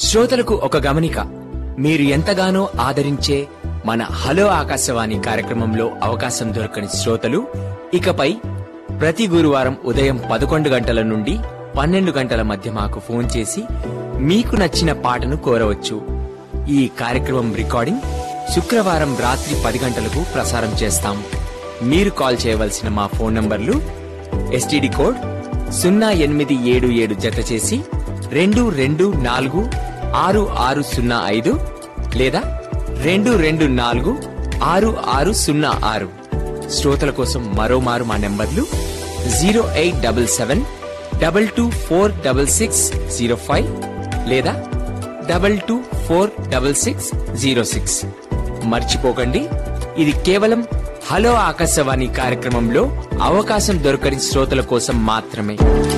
శ్రోతలకు ఒక గమనిక మీరు ఎంతగానో ఆదరించే మన హలో ఆకాశవాణి కార్యక్రమంలో అవకాశం దొరకని శ్రోతలు ఇకపై ప్రతి గురువారం ఉదయం పదకొండు గంటల నుండి పన్నెండు గంటల మధ్య మాకు ఫోన్ చేసి మీకు నచ్చిన పాటను కోరవచ్చు ఈ కార్యక్రమం రికార్డింగ్ శుక్రవారం రాత్రి పది గంటలకు ప్రసారం చేస్తాం మీరు కాల్ చేయవలసిన మా ఫోన్ నంబర్లు ఎస్టీడీ కోడ్ సున్నా ఎనిమిది ఏడు ఏడు జత చేసి రెండు రెండు నాలుగు ఆరు ఆరు సున్నా ఐదు లేదా రెండు రెండు నాలుగు ఆరు ఆరు సున్నా ఆరు శ్రోతల కోసం మరోమారు మా నెంబర్లు zero eight double seven double two four double six zero five లేదా double two four double six zero six మర్చిపోకండి ఇది కేవలం హలో ఆకాశవాణి కార్యక్రమంలో అవకాశం దొరకని శ్రోతల కోసం మాత్రమే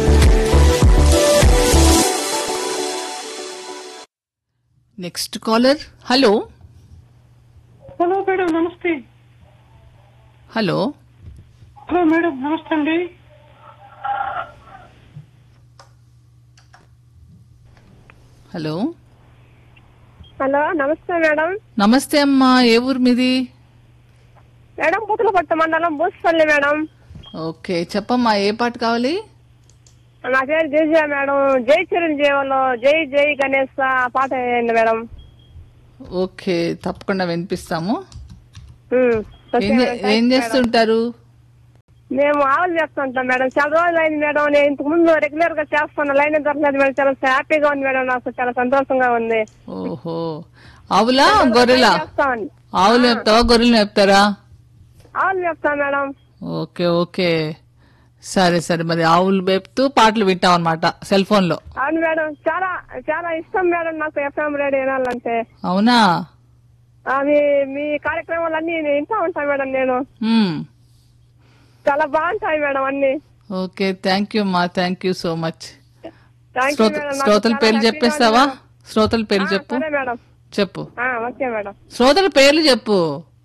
next caller hello hello madam నమస్తే హలో హలో మేడం నమస్తే అండి హలో హలో నమస్తే మేడం నమస్తే అమ్మా ఏ ఊరు మీది మేడం పుతులపట్టు మండలం బూసిపల్లి మేడం ఓకే చెప్పమ్మా ఏ పాట కావాలి నా పేరు జయజయ మేడం జై చిరంజీవులు జై జై గణేష్ ఆ పాట వేయండి మేడం ఓకే తప్పకుండా వినిపిస్తాము ఉమ్, ఓకే ఏం చే- మేడం, ఏం థాంక్స్ మేడం. చేస్తుంటారు మేము ఆవులు చేస్తుంటాం మేడం చాలా రోజులు అయింది మేడం నేను ఇంతకు ముందు రెగ్యులర్ గా చేస్తున్నా లైన్ దొరకలేదు మేడం చాలా హ్యాపీగా ఉంది మేడం నాకు చాలా సంతోషంగా ఉంది ఓహో ఆవులా గొర్రెలా చేస్తామండి ఆవులు చెప్తావా గొర్రెలు చెప్తారా ఆవులు చెప్తాం మేడం ఓకే ఓకే సరే సరే మరి ఆవులు మేపుతూ పాటలు వింటాం అనమాట సెల్ ఫోన్ లో అవును మేడం చాలా చాలా ఇష్టం మేడం నాకు ఎఫ్ఎం రేడియో వినాలంటే అవునా ఆ, మీ మీ కార్యక్రమాలన్నీ నేను వింటా ఉంటాను మేడం నేను మ్మ్. చాలా బాగుంటాయి మేడం అన్ని ఓకే థ్యాంక్ యూ అమ్మా thank you so much thank you శ్రోత మేడం నాకు శ్రోతల చాలా పేర్లు హ్యాపీగా చెప్పేస్తావా ఉంది మేడం. శ్రోతల పేర్లు ఆ, చెప్పు సరే మేడం చెప్పు ఆ, ఓకే మేడం శ్రోతల పేర్లు చెప్పు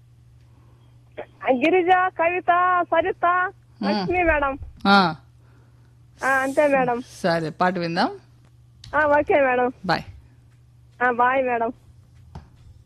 గిరిజ కవిత సరిత లక్ష్మి మేడం ఆ, ఆ, అంతే మేడం సరే పాట విందాం ఆ, ఓకే మేడం బాయ్ ఆ, బాయ్ మేడం